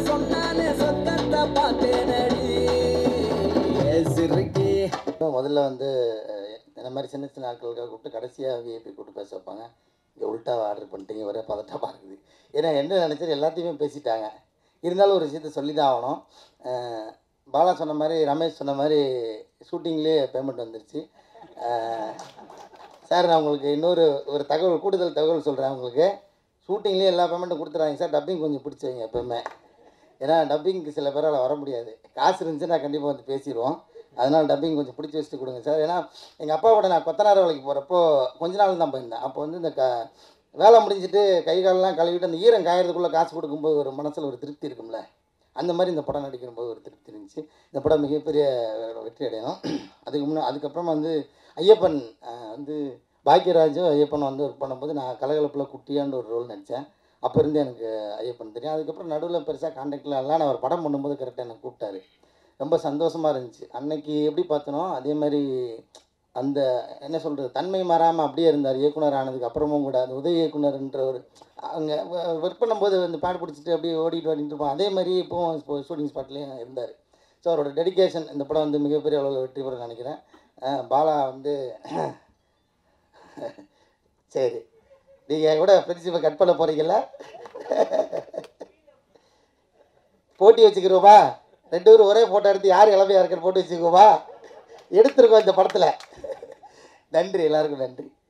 சொன்னானே சொக்கத்தை பார்த்தேனடி சிறுக்கி முதல்ல வந்து அஹ், இந்த மாதிரி சின்ன சின்ன ஆட்களுக்காக கூப்பிட்டு கடைசியாக விஐபி கூப்பிட்டு பேச வைப்பாங்க இங்கே உல்ட்டாவை ஆர்டர் பண்ணிட்டீங்க ஒரே பதட்டமாக இருக்குது ஏன்னா என்ன நினச்சது எல்லாத்தையுமே பேசிட்டாங்க இருந்தாலும் ஒரு விஷயத்த சொல்லி தான் ஆகணும் அஹ், பாலா சொன்ன மாதிரி ரமேஷ் சொன்ன மாதிரி ஷூட்டிங்லேயே பேமெண்ட் வந்துருச்சு அஹ், சார் நான் உங்களுக்கு இன்னொரு ஒரு தகவல் கூடுதல் தகவல் சொல்கிறேன் உங்களுக்கு ஷூட்டிங்லேயே எல்லா பேமெண்ட்டும் கொடுத்துறாங்க சார் டப்பிங் கொஞ்சம் பிடிச்சி வைங்க எப்போவுமே ஏன்னா டப்பிங்க்கு சில பேரால் வர முடியாது காசு இருந்துச்சுன்னா கண்டிப்பாக வந்து பேசிடுவோம் அதனால் டப்பிங் கொஞ்சம் பிடிச்சி வச்சுட்டு கொடுங்க சார் ஏன்னா எங்கள் அப்பாவோட நான் கொத்தனார் வேலைக்கு போகிறப்போ கொஞ்ச நாள் தான் போயிருந்தேன் அப்போ வந்து இந்த க வேலை முடிஞ்சிட்டு கை காலெல்லாம் கழுவிட்டு அந்த ஈரம் காயறதுக்குள்ளே காசு கொடுக்கும்போது ஒரு மனசில் ஒரு திருப்தி இருக்கும்ல அந்த மாதிரி இந்த படம் நடிக்கும்போது ஒரு திருப்தி இருந்துச்சு இந்த படம் மிகப்பெரிய வெற்றி அடையணும் அதுக்கு முன்னே அதுக்கப்புறமா வந்து ஐயப்பன் அஹ், வந்து பாக்கியராஜும் ஐயப்பன் வந்து ஒர்க் பண்ணும்போது நான் கலகலப்பில் குட்டியான்னு ஒரு ரோல் நடித்தேன் அப்போ இருந்து எனக்கு ஐயப்பன் தெரியும் அதுக்கப்புறம் நடுவில் பெருசாக காண்டாக்டில் எல்லாம் நான் ஒரு படம் பண்ணும்போது கரெக்டாக எனக்கு கூப்பிட்டாரு ரொம்ப சந்தோஷமாக இருந்துச்சு அன்னைக்கு எப்படி பார்த்தனோ அதே மாதிரி அந்த என்ன சொல்கிறது தன்மை மாறாமல் அப்படியே இருந்தார் இயக்குனர் ஆனதுக்கு அப்புறமும் கூட அந்த உதவி இயக்குனர்ன்ற ஒரு அங்கே ஒர்க் பண்ணும்போது அந்த பாடு பிடிச்சிட்டு அப்படியே ஓடிட்டு ஓடிட்டு இருப்போம் அதே மாதிரி இப்போவும் இப்போ ஷூட்டிங் ஸ்பாட்லேயும் இருந்தார் ஸோ அவரோட டெடிகேஷன் இந்த படம் வந்து மிகப்பெரிய அளவில் வெற்றி பெற நினைக்கிறேன் அஹ் பாலா வந்து சரி நீங்கள் கூட ஃப்ரெண்ட்ஷிப்பை கட் பண்ண போகிறீங்களா போட்டி வச்சுக்கிறோமா ரெண்டு பேரும் ஒரே ஃபோட்டோ எடுத்து யார் இளமையாக இருக்குன்னு போட்டு வச்சுக்குவோமா எடுத்துருக்கோம் இந்த படத்தில் நன்றி எல்லாருக்கும் நன்றி